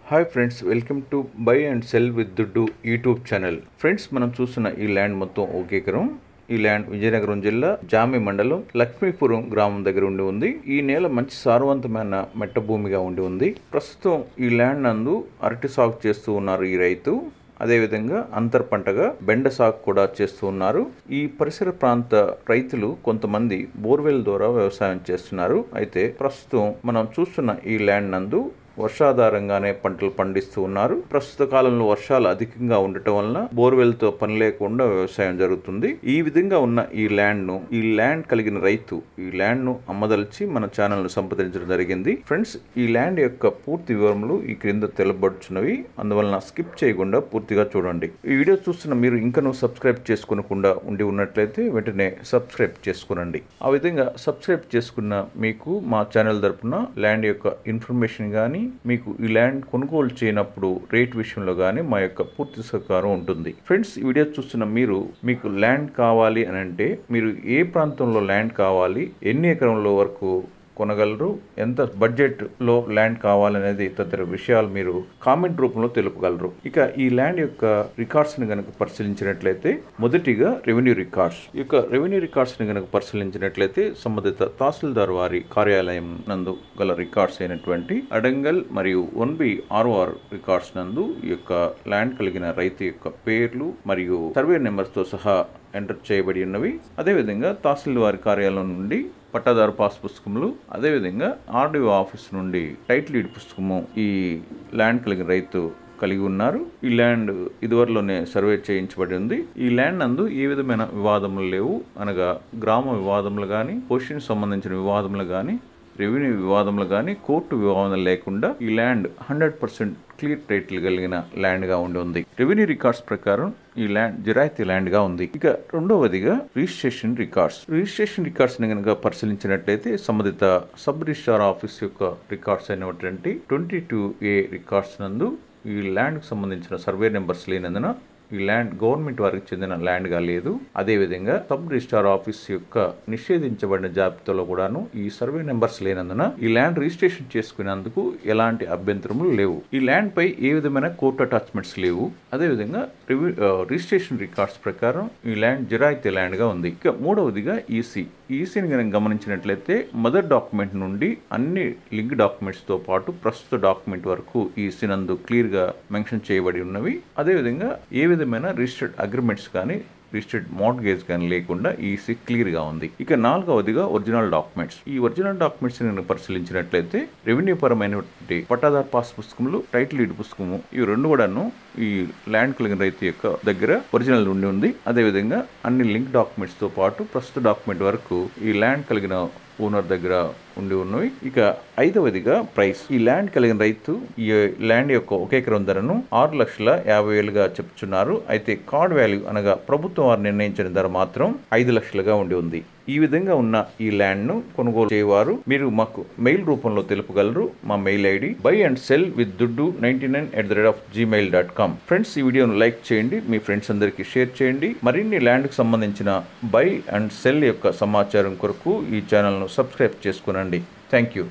hi friends welcome to buy and sell with Duddu YouTube channel friends మనం చూస్తున్న ఈ land మొత్తం ఒక ఎకరం ఈ ల్యాండ్ విజయనగరం జిల్లా జామి మండలం లక్ష్మీపురం గ్రామం దగ్గర ఉండి ఉంది ఈ నేల మంచి సారవంతమైన మెట్ట భూమిగా ఉండి ఉంది ప్రస్తుతం ఈ ల్యాండ్ నందు అరటి సాగు చేస్తూ ఉన్నారు ఈ రైతు అదేవిధంగా అంతర్ పంటగా బెండ సాగు కూడా చేస్తూ ఉన్నారు ఈ పరిసర ప్రాంత రైతులు కొంతమంది బోర్వెల్ ద్వారా వ్యవసాయం చేస్తున్నారు అయితే ప్రస్తుతం మనం చూస్తున్న ఈ ల్యాండ్ నందు వర్షాధారంగానే పంటలు పండిస్తూ ఉన్నారు ప్రస్తుత కాలంలో వర్షాలు అధికంగా ఉండటం వలన బోర్వెల్ తో పని లేకుండా వ్యవసాయం జరుగుతుంది ఈ విధంగా ఉన్న ఈ ల్యాండ్ ను ఈ ల్యాండ్ కలిగిన రైతు ఈ ల్యాండ్ ను అమ్మదలిచి మన ఛానల్ ను సంప్రదించడం జరిగింది ఫ్రెండ్స్ ఈ ల్యాండ్ యొక్క పూర్తి వివరములు ఈ క్రింద తెలబడుచున్నవి అందువలన స్కిప్ చేయకుండా పూర్తిగా చూడండి ఈ వీడియో చూస్తున్న మీరు ఇంకనూ సబ్స్క్రైబ్ చేసుకోకుండా ఉండి ఉన్నట్లయితే వెంటనే సబ్స్క్రైబ్ చేసుకునండి ఆ విధంగా సబ్స్క్రైబ్ చేసుకున్న మీకు మా ఛానల్ తరపున ల్యాండ్ యొక్క ఇన్ఫర్మేషన్ కానీ మీకు ఈ ల్యాండ్ కొనుగోలు చేయనప్పుడు రేట్ విషయంలో కానీ మా యొక్క పూర్తి సహకారం ఉంటుంది ఫ్రెండ్స్ ఈ వీడియో చూస్తున్న మీరు మీకు ల్యాండ్ కావాలి అని అంటే మీరు ఏ ప్రాంతంలో ల్యాండ్ కావాలి ఎన్ని ఎకరంలో వరకు కొనగలరు ఎంత బడ్జెట్ లో ల్యాండ్ కావాలనేది తదితర విషయాలు మీరు కామెంట్ రూపంలో తెలుపగలరు ఇక ఈ ల్యాండ్ యొక్క రికార్డ్స్ ని గనక పరిశీలించినట్లయితే మొదటిగా రెవెన్యూ రికార్డ్స్ ఈ యొక్క రెవెన్యూ రికార్డ్స్ ని గనక పరిశీలించినట్లయితే సంబంధిత తహసీల్దార్ వారి కార్యాలయం నందు గల రికార్డ్స్ అయినటువంటి అడంగల్ మరియు వన్ బి ఆర్ఓఆర్ రికార్డ్స్ నందు ఈ యొక్క ల్యాండ్ కలిగిన రైతు యొక్క పేర్లు మరియు సర్వే నెంబర్స్ తో సహా ఎంటర్ చేయబడి ఉన్నవి అదేవిధంగా తహసీల్ వారి కార్యాలయం నుండి పట్టాదారు పాస్ పుస్తకములు అదేవిధంగా ఆర్డీఓ ఆఫీస్ నుండి టైటిల్ డీడ్ పుస్తకము ఈ ల్యాండ్ కలిగిన రైతు కలిగి ఉన్నారు ఈ ల్యాండ్ ఇదివరలోనే సర్వే చేయించబడి ఉంది ఈ ల్యాండ్ నందు ఏ విధమైన వివాదములు లేవు అనగా గ్రామ వివాదములు కానీ పొజిషన్ సంబంధించిన వివాదములు కానీ రెవెన్యూ వివాదములు కానీ కోర్టు వివాదం లేకుండా ఈ land hundred percent clear title కలిగిన ల్యాండ్ గా ఉండి ఉంది రెవెన్యూ రికార్డ్స్ ప్రకారం ఈ ల్యాండ్ జిరాయితీ ల్యాండ్ గా ఉంది ఇక రెండవదిగా రిజిస్ట్రేషన్ రికార్డ్స్ రిజిస్ట్రేషన్ రికార్డ్స్ ని కనుక పరిశీలించినట్లయితే సంబంధిత సబ్ రిజిస్ట్రార్ ఆఫీస్ యొక్క రికార్డ్స్ అయినటువంటి ట్వంటీ టూ ఏ రికార్డ్స్ నందు ఈ ల్యాండ్ కు సంబంధించిన సర్వే నెంబర్స్ లేనందున ఈ ల్యాండ్ గవర్నమెంట్ వారికి చెందిన ల్యాండ్ గా లేదు అదేవిధంగా సబ్ రిజిస్ట్రార్ ఆఫీస్ యొక్క నిషేధించబడిన జాబితాలో కూడాను ఈ సర్వే నెంబర్స్ లేనందున ఈ ల్యాండ్ రిజిస్ట్రేషన్ చేసుకునేందుకు ఎలాంటి అభ్యంతరములు లేవు ఈ ల్యాండ్ పై ఏ విధమైన కోర్టు అటాచ్మెంట్స్ లేవు అదేవిధంగా రిజిస్ట్రేషన్ రికార్డ్స్ ప్రకారం ఈ ల్యాండ్ జిరాయితీ ల్యాండ్ గా ఉంది ఇక మూడవదిగా ఈసీ ఈసీని కనుక గమనించినట్లయితే మదర్ డాక్యుమెంట్ నుండి అన్ని లింక్ డాక్యుమెంట్స్ తో పాటు ప్రస్తుత డాక్యుమెంట్ వరకు ఈసీ నందు క్లియర్ గా మెన్షన్ చేయబడి ఉన్నవి అదేవిధంగా ఏ విధమైన రిజిస్టర్డ్ అగ్రిమెంట్స్ కానీ రిజిస్టర్డ్ మోర్గేజ్ కానీ లేకుండా ఈసీ క్లియర్ గా ఉంది ఇక నాలుగవదిగా ఒరిజినల్ డాక్యుమెంట్స్ ఈ ఒరిజినల్ డాక్యుమెంట్స్ ని పరిశీలించినట్లయితే రెవెన్యూ పరమైనటువంటి పట్టాదార్ పాస్ పుస్తకములు టైటిల్ డీడ్ పుస్తకము ఈ రెండు కూడాను ఈ ల్యాండ్ కలిగిన రైతు యొక్క దగ్గర ఒరిజినల్ ఉండి ఉంది అదేవిధంగా అన్ని లింక్ డాక్యుమెంట్స్ తో పాటు ప్రస్తుత డాక్యుమెంట్ వరకు ఈ ల్యాండ్ కలిగిన ఓనర్ దగ్గర ఉండి ఉన్నవి ఇక ఐదవదిగా ప్రైస్ ఈ ల్యాండ్ కలిగిన రైతు ఈ ల్యాండ్ యొక్క ఒక ఎకరం ధరను ఆరు లక్షల యాభై వేలుగా చెప్తున్నారు అయితే కార్డ్ వాల్యూ అనగా ప్రభుత్వం వారు నిర్ణయించిన ధర మాత్రం ఐదు లక్షలుగా ఉండి ఉంది ఈ విధంగా ఉన్న ఈ ల్యాండ్ ను కొనుగోలు చేయవారు మీరు మాకు మెయిల్ రూపంలో తెలుపగలరు మా mail ID buy and sell with Duddu ninety nine at the rate of Gmail dot com friends ఈ వీడియోను లైక్ చేయండి మీ ఫ్రెండ్స్ అందరికీ షేర్ చేయండి మరిన్ని ల్యాండ్కి సంబంధించిన బై అండ్ సెల్ యొక్క సమాచారం కొరకు ఈ ఛానల్ను సబ్స్క్రైబ్ చేసుకునండి థ్యాంక్ యూ